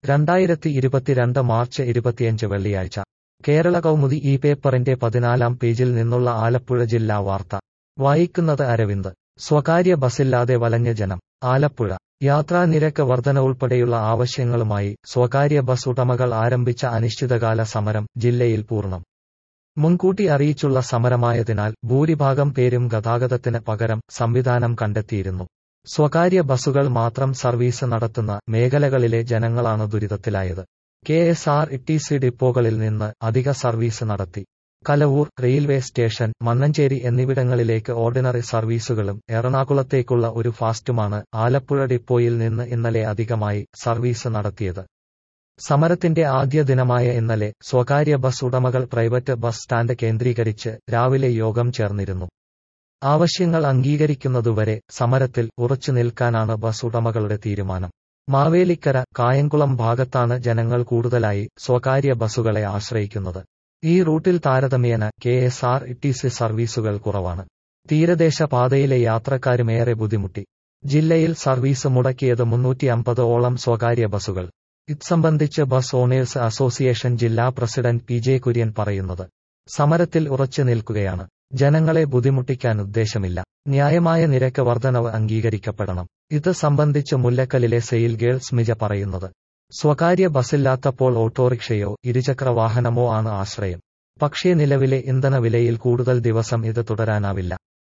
രണ്ടായിരത്തി ഇരുപത്തിരണ്ട് മാർച്ച് ഇരുപത്തിയഞ്ച് വെള്ളിയാഴ്ച കേരള കൗമുദി ഈ പേപ്പറിന്റെ പതിനാലാം പേജിൽ നിന്നുള്ള ആലപ്പുഴ ജില്ലാ വാർത്ത വായിക്കുന്നത് അരവിന്ദ് സ്വകാര്യ ബസ്സില്ലാതെ വലഞ്ഞ ജനം ആലപ്പുഴ യാത്രാനിരക്ക് വർധന ഉൾപ്പെടെയുള്ള ആവശ്യങ്ങളുമായി സ്വകാര്യ ബസ് ഉടമകൾ ആരംഭിച്ച അനിശ്ചിതകാല സമരം ജില്ലയിൽ പൂർണ്ണം മുൻകൂട്ടി അറിയിച്ചുള്ള സമരമായതിനാൽ ഭൂരിഭാഗം പേരും ഗതാഗതത്തിന് പകരം സംവിധാനം കണ്ടെത്തിയിരുന്നു സ്വകാര്യ ബസ്സുകൾ മാത്രം സർവീസ് നടത്തുന്ന മേഖലകളിലെ ജനങ്ങളാണ് ദുരിതത്തിലായത് K S R T C ഡിപ്പോകളിൽ നിന്ന് അധിക സർവീസ് നടത്തി കലവൂർ റെയിൽവേ സ്റ്റേഷൻ മണ്ണഞ്ചേരി എന്നിവിടങ്ങളിലേക്ക് ഓർഡിനറി സർവീസുകളും എറണാകുളത്തേക്കുള്ള ഒരു ഫാസ്റ്റുമാണ് ആലപ്പുഴ ഡിപ്പോയിൽ നിന്ന് ഇന്നലെ അധികമായി സർവീസ് നടത്തിയത് സമരത്തിന്റെ ആദ്യ ദിനമായ ഇന്നലെ സ്വകാര്യ ബസ് ഉടമകൾ പ്രൈവറ്റ് ബസ് സ്റ്റാൻഡ് കേന്ദ്രീകരിച്ച് രാവിലെ യോഗം ചേർന്നിരുന്നു ആവശ്യങ്ങൾ അംഗീകരിക്കുന്നതുവരെ സമരത്തിൽ ഉറച്ചു നിൽക്കാനാണ് ബസ് ഉടമകളുടെ തീരുമാനം മാവേലിക്കര കായംകുളം ഭാഗത്താണ് ജനങ്ങൾ കൂടുതലായി സ്വകാര്യ ബസ്സുകളെ ആശ്രയിക്കുന്നത് ഈ റൂട്ടിൽ താരതമ്യേന K S R T C സർവീസുകൾ കുറവാണ് തീരദേശ പാതയിലെ യാത്രക്കാരുമേറെ ബുദ്ധിമുട്ടി ജില്ലയിൽ സർവീസ് മുടക്കിയത് മുന്നൂറ്റി അമ്പത് ഓളം സ്വകാര്യ ബസ്സുകൾ ഇത്സംബന്ധിച്ച് ബസ് ഓണേഴ്സ് അസോസിയേഷൻ ജില്ലാ പ്രസിഡന്റ് പി ജെ കുര്യൻ പറയുന്നത് സമരത്തിൽ ഉറച്ചു നിൽക്കുകയാണ് ജനങ്ങളെ ബുദ്ധിമുട്ടിക്കാൻ ഉദ്ദേശമില്ല ന്യായമായ നിരക്ക് വർധനവ് അംഗീകരിക്കപ്പെടണം ഇത് സംബന്ധിച്ച് മുല്ലക്കലിലെ സെയിൽ ഗേൾ സ്മിജ പറയുന്നത് സ്വകാര്യ ബസ്സില്ലാത്തപ്പോൾ ഓട്ടോറിക്ഷയോ ഇരുചക്ര വാഹനമോ ആണ് ആശ്രയം പക്ഷേ നിലവിലെ ഇന്ധന വിലയിൽ കൂടുതൽ ദിവസം ഇത് തുടരാനാവില്ല